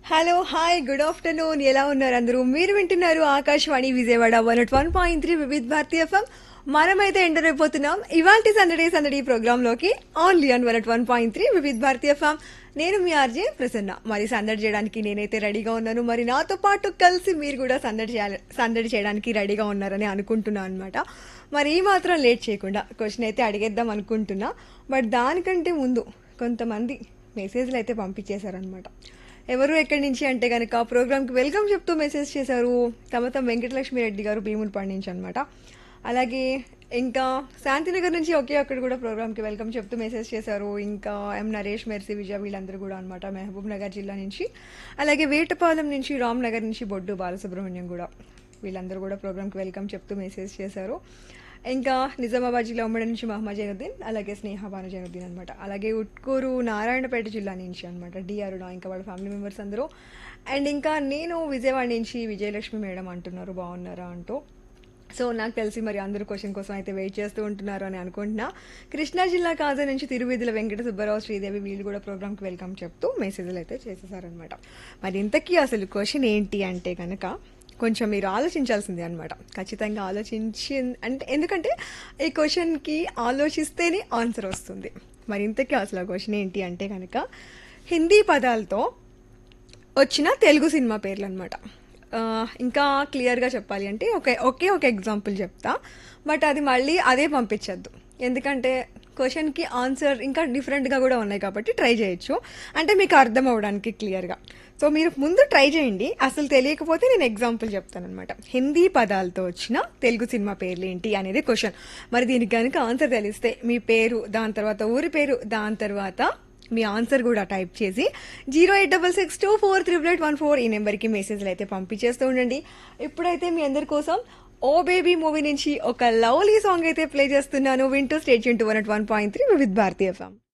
hello hi good afternoon ఎలా ఉన్నారు అందరూ మీరు వింటున్నారు Akashvani Vijayawada one one point three Vividh Bharati FM మనమైతే ఎంటర్ అయిపోతున్నాం ఇవాంటి సందడి సందడి ప్రోగ్రామ్ లోకి only on one one point three Vividh Bharati FM నేను మీ ఆర్జే ప్రసన్న మరి సందడి చేయడానికి నేనైతే రెడీగా ఉన్నాను మరి నాతో పాటు కలిసి మీరు కూడా సందడి చేయాలి సందడి చేయడానికి రెడీగా ఉన్నారని అనుకుంటున్నాను అనమాట మరి ఈ మాత్రం లేట్ చేయకుండా క్వశ్చన్ అయితే అడిగేద్దాం అనుకుంటున్నా బట్ దానికంటే ముందు కొంతమంది మెసేజ్లు అయితే పంపించేశారనమాట ఎవరు ఎక్కడి నుంచి అంటే కనుక ప్రోగ్రామ్కి వెల్కమ్ చెప్తూ మెసేజ్ చేశారు తమతం వెంకటలక్ష్మి రెడ్డి గారు భీములపాడు నుంచి అనమాట అలాగే ఇంకా శాంతినగర్ నుంచి ఒకే ఒక్కడు కూడా ప్రోగ్రామ్కి వెల్కమ్ చెప్తూ మెసేజ్ చేశారు ఇంకా ఎం నరేష్ మెర్సీ విజయ వీళ్ళందరూ కూడా అనమాట మహబూబ్ నగర్ జిల్లా నుంచి అలాగే వేటపాలెం నుంచి రామ్ నగర్ నుంచి బొడ్డు బాలసుబ్రహ్మణ్యం కూడా వీళ్ళందరూ కూడా ప్రోగ్రామ్కి వెల్కమ్ చెప్తూ మెసేజ్ చేశారు ఇంకా నిజామాబాద్ జిల్లా ఉమ్మడి నుంచి మహమ్మద్ జైనుద్దీన్ అలాగే స్నేహ భాను జైనుద్దీన్ అనమాట అలాగే ఉట్కూరు నారాయణపేట జిల్లా నుంచి అనమాట డిఆర్డా ఇంకా వాళ్ళ ఫ్యామిలీ మెంబర్స్ అందరూ అండ్ ఇంకా నేను విజయవాడ నుంచి విజయలక్ష్మి మేడం అంటున్నారు బాగున్నారా అంటూ సో నాకు తెలిసి మరి అందరూ క్వశ్చన్ కోసం అయితే వెయిట్ చేస్తూ ఉంటున్నారు అని అనుకుంటున్నా కృష్ణా జిల్లా కాజా నుంచి తిరువిధుల వెంకట సుబ్బారావు శ్రీదేవి వీళ్ళు కూడా ప్రోగ్రామ్కి వెల్కమ్ చెప్తూ మెసేజ్లు అయితే చేసేసారనమాట మరి ఇంతకీ అసలు క్వశ్చన్ ఏంటి అంటే కనుక కొంచెం మీరు ఆలోచించాల్సిందే అనమాట ఖచ్చితంగా ఆలోచించి అంటే ఎందుకంటే ఈ క్వశ్చన్కి ఆలోచిస్తేనే ఆన్సర్ వస్తుంది మరి ఇంతకీ అసలు ఆ క్వశ్చన్ ఏంటి అంటే కనుక హిందీ పదాలతో వచ్చిన తెలుగు సినిమా పేర్లు అనమాట ఇంకా క్లియర్గా చెప్పాలి అంటే ఒకే ఒకే ఒక ఎగ్జాంపుల్ చెప్తా బట్ అది మళ్ళీ అదే పంపించద్దు ఎందుకంటే క్వశ్చన్కి ఆన్సర్ ఇంకా డిఫరెంట్గా కూడా ఉన్నాయి కాబట్టి ట్రై చేయొచ్చు అంటే మీకు అర్థం అవ్వడానికి క్లియర్గా సో మీరు ముందు ట్రై చేయండి అసలు తెలియకపోతే నేను ఎగ్జాంపుల్ చెప్తానమాట హిందీ పదాలతో వచ్చిన తెలుగు సినిమా పేర్లు ఏంటి అనేది క్వశ్చన్ మరి దీనికి కనుక ఆన్సర్ తెలిస్తే మీ పేరు దాని తర్వాత ఊరి పేరు దాని తర్వాత మీ ఆన్సర్ కూడా టైప్ చేసి zero eight double six two four triple eight one four ఈ నెంబర్కి మెసేజ్లు అయితే పంపించేస్తూ ఉండండి ఇప్పుడైతే మీ అందరి కోసం ఓ బేబీ మూవీ నుంచి ఒక లవ్లీ సాంగ్ అయితే ప్లే చేస్తున్నాను వింటూ స్టేట్ యూన్ to one one point three with Bharati FM